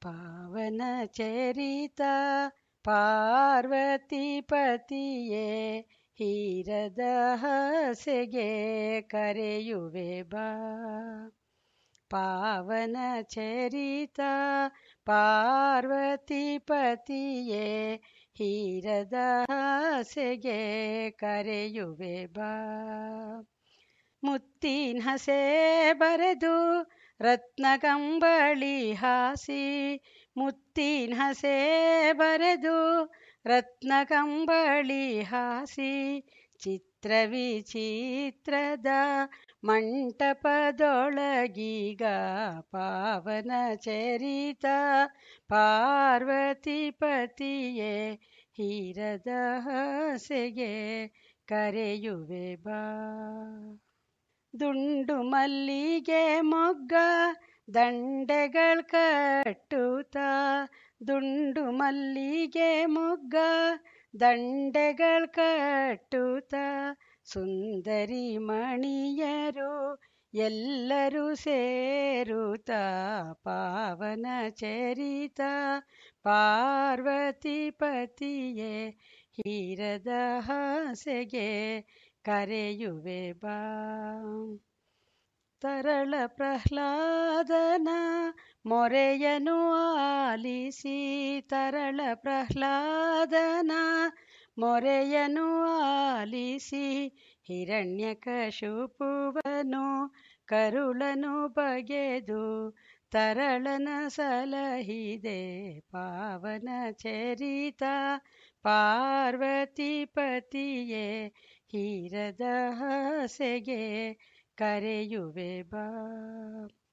ಪಾವನ ಚರಿತ ಪಾರ್ವತಿ ಪತಿಯೇ ಹೀರದ ಹಸೆಗೆ ಕರೆಯುವೆ ಬಾ ಪಾವನ ಚರಿತ ಪಾರ್ವತಿ ಪತಿಯೇ ಹೀರದ ಹಸೆಗೆ ಕರೆಯುವೆ ಬಾ ಮುತ್ತಿನ ಹಸೆ ಬರೆದು ರತ್ನ ಕಂಬಳಿ ಹಾಸಿ ಮುತ್ತಿನ ಹಸೆ ಬರೆದು ರತ್ನ ಕಂಬಳಿ ಹಾಸಿ ಚಿತ್ರ ವಿಚಿತ್ರದ ಮಂಟಪದೊಳಗೀಗ ಪಾವನ ಚರಿತ ಪಾರ್ವತಿ ಪತಿಯೇ ಹೀರದ ಹಸೆಗೆ ಕರೆಯುವೆ ಬಾ ದುಂಡು ಮಲ್ಲಿಗೆ ಮೊಗ್ಗ ದಂಡೆಗಳ್ ಕಟ್ಟುತ್ತ ದುಂಡು ಮಲ್ಲಿಗೆ ಮೊಗ್ಗ ದಂಡೆಗಳ್ ಕಟ್ಟುತ್ತ ಸುಂದರಿ ಮಣಿಯರು ಎಲ್ಲರೂ ಸೇರುತ್ತ ಪಾವನ ಚರಿತ ಪಾರ್ವತಿ ಪತಿಯೇ ಹೀರದ ಹಸೆಗೆ ಕರೆಯುವೆ ಬಾ ತರಳ ಪ್ರಹ್ಲಾದನ ಮೊರೆಯನು ಆಲಿಸಿ ತರಳ ಪ್ರಹ್ಲಾದನ ಮೊರೆಯನು ಆಲಿಸಿ ಹಿರಣ್ಯಕಶುಪುವನು ಕರುಳನು ಬಗೆದು ತರಳನ ಸಲಹಿದೆ ಪಾವನ ಚರಿತ ಪಾರ್ವತಿ ಪತಿಯೇ ಹೀರದ ಹಸೆಗೆ ಕರೆಯುವೆ ಬಾ